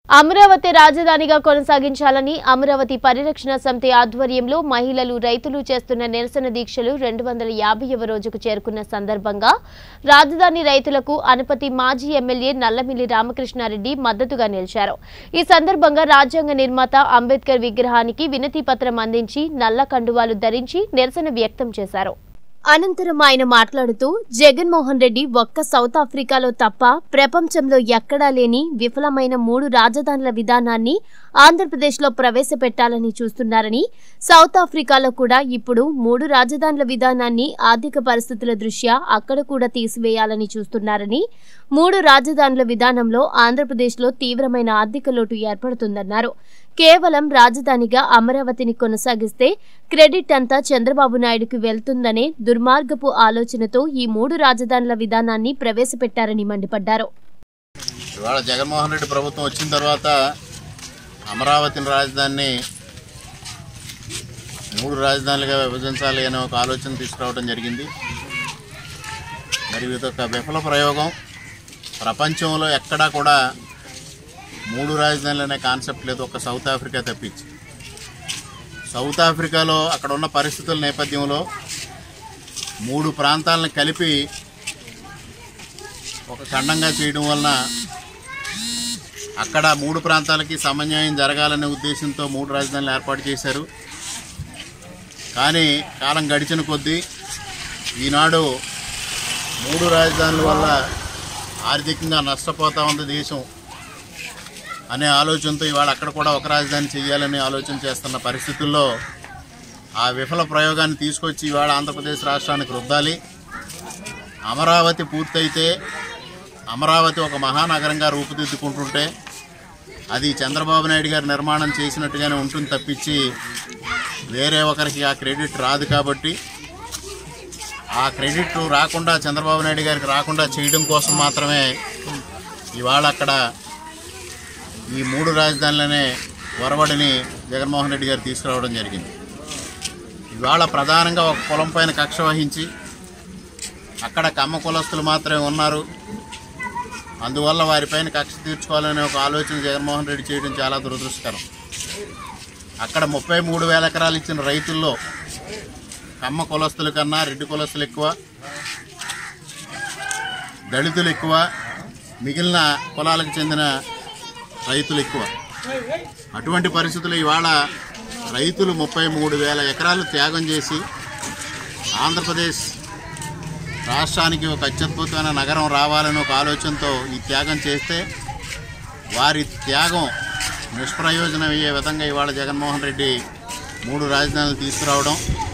అమరావతి రాజధానిగా కొనసాగించాలని అమరావతి పరిరక్షణ సమితి ఆధ్వర్యంలో మహిళలు రైతులు చేస్తున్న నిరసన దీక్షలు రెండు వందల యాభైవ రోజుకు చేరుకున్న సందర్భంగా రాజధాని రైతులకు అనపతి మాజీ ఎమ్మెల్యే నల్లమిల్లి రామకృష్ణారెడ్డి మద్దతుగా నిలిచారు ఈ సందర్భంగా రాజ్యాంగ నిర్మాత అంబేద్కర్ విగ్రహానికి వినతి పత్రం అందించి నల్ల కండువాలు ధరించి నిరసన వ్యక్తం చేశారు అనంతరం ఆయన మాట్లాడుతూ జగన్మోహన్ రెడ్డి ఒక్క సౌత్ ఆఫ్రికాలో తప్ప ప్రపంచంలో ఎక్కడా లేని విఫలమైన మూడు రాజధానుల విధానాన్ని ఆంధ్రప్రదేశ్లో ప్రవేశపెట్టాలని చూస్తున్నారని సౌత్ ఆఫ్రికాలో కూడా ఇప్పుడు మూడు రాజధానుల విధానాన్ని ఆర్థిక పరిస్థితుల దృష్ట్యా అక్కడ కూడా తీసివేయాలని చూస్తున్నారని మూడు రాజధానుల విధానంలో ఆంధ్రప్రదేశ్లో తీవ్రమైన ఆర్థిక లోటు ఏర్పడుతుందన్నారు కేవలం రాజధానిగా అమరావతిని కొనసాగిస్తే క్రెడిట్ అంతా చంద్రబాబు నాయుడుకు వెళ్తుందనే దుర్మార్గపు ఆలోచనతో ఈ మూడు రాజధానుల విధానాన్ని ప్రవేశపెట్టారని మండిపడ్డారు ఇవాళ జగన్మోహన్ రెడ్డి ప్రభుత్వం వచ్చిన తర్వాత అమరావతిని రాజధానిని మూడు రాజధానులుగా విభజించాలి అనే ఒక ఆలోచన తీసుకురావడం జరిగింది మరి ఇది ఒక విఫల ప్రయోగం ప్రపంచంలో ఎక్కడా కూడా మూడు రాజధానులు అనే కాన్సెప్ట్ లేదు ఒక సౌత్ ఆఫ్రికా తప్పించి సౌత్ ఆఫ్రికాలో అక్కడ ఉన్న పరిస్థితుల నేపథ్యంలో మూడు ప్రాంతాలను కలిపి ఒక ఖండంగా చేయడం వలన అక్కడ మూడు ప్రాంతాలకి సమన్వయం జరగాలనే ఉద్దేశంతో మూడు రాజధానులు ఏర్పాటు చేశారు కానీ కాలం గడిచిన కొద్దీ ఈనాడు మూడు రాజధానుల వల్ల ఆర్థికంగా నష్టపోతా ఉంది దేశం అనే ఆలోచనతో ఇవాళ అక్కడ కూడా ఒక రాజధాని చేయాలనే ఆలోచన చేస్తున్న పరిస్థితుల్లో ఆ విఫల ప్రయోగాన్ని తీసుకొచ్చి ఇవాళ ఆంధ్రప్రదేశ్ రాష్ట్రానికి రుద్దాలి అమరావతి పూర్తయితే అమరావతి ఒక మహానగరంగా రూపుదిద్దుకుంటుంటే అది చంద్రబాబు నాయుడు గారు నిర్మాణం చేసినట్టుగానే ఉంటుంది తప్పించి వేరే ఒకరికి ఆ క్రెడిట్ రాదు కాబట్టి ఆ క్రెడిట్ రాకుండా చంద్రబాబు నాయుడు గారికి రాకుండా చేయడం కోసం మాత్రమే ఇవాళ అక్కడ ఈ మూడు రాజధానులనే ఒరవడిని జగన్మోహన్ రెడ్డి గారు తీసుకురావడం జరిగింది ఇవాళ ప్రధానంగా ఒక కులం పైన కక్ష వహించి అక్కడ కమ్మ కులస్తులు మాత్రమే ఉన్నారు అందువల్ల వారిపైన కక్ష తీర్చుకోవాలనే ఒక ఆలోచన జగన్మోహన్ రెడ్డి చేయడం చాలా దురదృష్టకరం అక్కడ ముప్పై మూడు వేల ఎకరాలు ఇచ్చిన రైతుల్లో కమ్మ కులస్తుల కన్నా రెడ్డి కులస్తులు ఎక్కువ దళితులు ఎక్కువ మిగిలిన కులాలకు చెందిన రైతులు ఎక్కువ అటువంటి పరిస్థితులు ఇవాళ రైతులు ముప్పై మూడు వేల ఎకరాలు త్యాగం చేసి ఆంధ్రప్రదేశ్ రాష్ట్రానికి ఒక అత్యద్భుతమైన నగరం రావాలని ఒక ఆలోచనతో ఈ త్యాగం చేస్తే వారి త్యాగం నిష్ప్రయోజనం అయ్యే విధంగా ఇవాళ జగన్మోహన్ రెడ్డి మూడు రాజధానులు తీసుకురావడం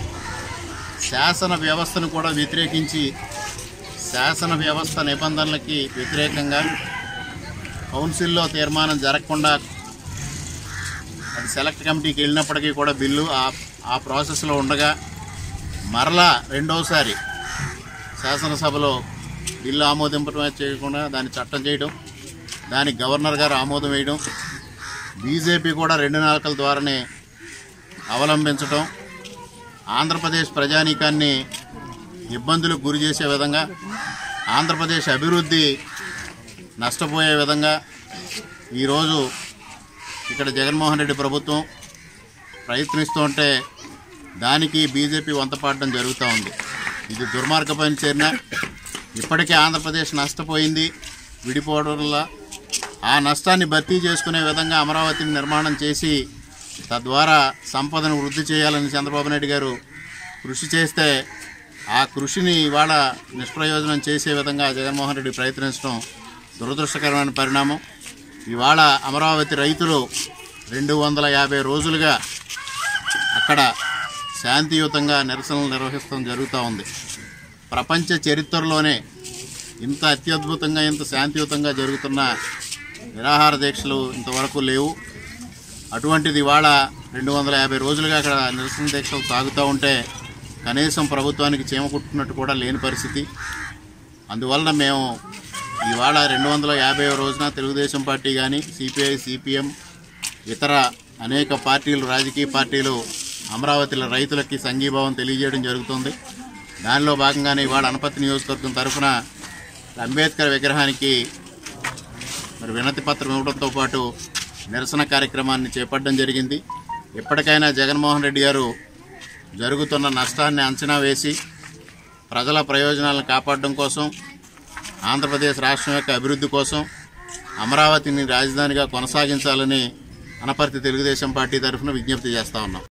శాసన వ్యవస్థను కూడా వ్యతిరేకించి శాసన వ్యవస్థ నిబంధనలకి వ్యతిరేకంగా కౌన్సిల్లో తీర్మానం జరగకుండా అది సెలెక్ట్ కమిటీకి వెళ్ళినప్పటికీ కూడా బిల్లు ఆ ఆ ప్రాసెస్లో ఉండగా మరలా రెండోసారి శాసనసభలో బిల్లు ఆమోదింపడం చేయకుండా దాన్ని చట్టం చేయడం దానికి గవర్నర్ గారు ఆమోదం వేయడం బీజేపీ కూడా రెండు నాలుకల ద్వారానే అవలంబించడం ఆంధ్రప్రదేశ్ ప్రజానీకాన్ని ఇబ్బందులకు గురి చేసే విధంగా ఆంధ్రప్రదేశ్ అభివృద్ధి నష్టపోయే విధంగా ఈరోజు ఇక్కడ జగన్మోహన్ రెడ్డి ప్రభుత్వం ప్రయత్నిస్తుంటే దానికి బీజేపీ వంతపాడడం జరుగుతూ ఉంది ఇది దుర్మార్గమైన చర్య ఇప్పటికే ఆంధ్రప్రదేశ్ నష్టపోయింది విడిపోవడం వల్ల ఆ నష్టాన్ని భర్తీ చేసుకునే విధంగా అమరావతిని నిర్మాణం చేసి తద్వారా సంపదను వృద్ధి చేయాలని చంద్రబాబు నాయుడు గారు కృషి చేస్తే ఆ కృషిని ఇవాళ నిష్ప్రయోజనం చేసే విధంగా జగన్మోహన్ రెడ్డి ప్రయత్నించడం దురదృష్టకరమైన పరిణామం ఇవాళ అమరావతి రైతులు రెండు వందల యాభై రోజులుగా అక్కడ శాంతియుతంగా నిరసనలు నిర్వహిస్తడం జరుగుతూ ఉంది ప్రపంచ చరిత్రలోనే ఇంత అత్యద్భుతంగా ఇంత శాంతియుతంగా జరుగుతున్న నిరాహార దీక్షలు ఇంతవరకు లేవు అటువంటిది ఇవాళ రెండు వందల యాభై రోజులుగా అక్కడ నిరసన దీక్షలు సాగుతూ ఉంటే కనీసం ప్రభుత్వానికి చీమ కుట్టున్నట్టు కూడా లేని పరిస్థితి అందువలన మేము ఇవాళ రెండు వందల యాభై రోజున తెలుగుదేశం పార్టీ కానీ సిపిఐ సిపిఎం ఇతర అనేక పార్టీలు రాజకీయ పార్టీలు అమరావతిలో రైతులకి సంఘీభావం తెలియజేయడం జరుగుతుంది దానిలో భాగంగానే ఇవాళ అనపతి నియోజకవర్గం తరఫున అంబేద్కర్ విగ్రహానికి మరి వినతి పత్రం ఇవ్వడంతో పాటు నిరసన కార్యక్రమాన్ని చేపట్టడం జరిగింది ఇప్పటికైనా జగన్మోహన్ రెడ్డి గారు జరుగుతున్న నష్టాన్ని అంచనా వేసి ప్రజల ప్రయోజనాలను కాపాడడం కోసం ఆంధ్రప్రదేశ్ రాష్ట్రం యొక్క అభివృద్ధి కోసం అమరావతిని రాజధానిగా కొనసాగించాలని అనపర్తి తెలుగుదేశం పార్టీ తరఫున విజ్ఞప్తి చేస్తా ఉన్నాం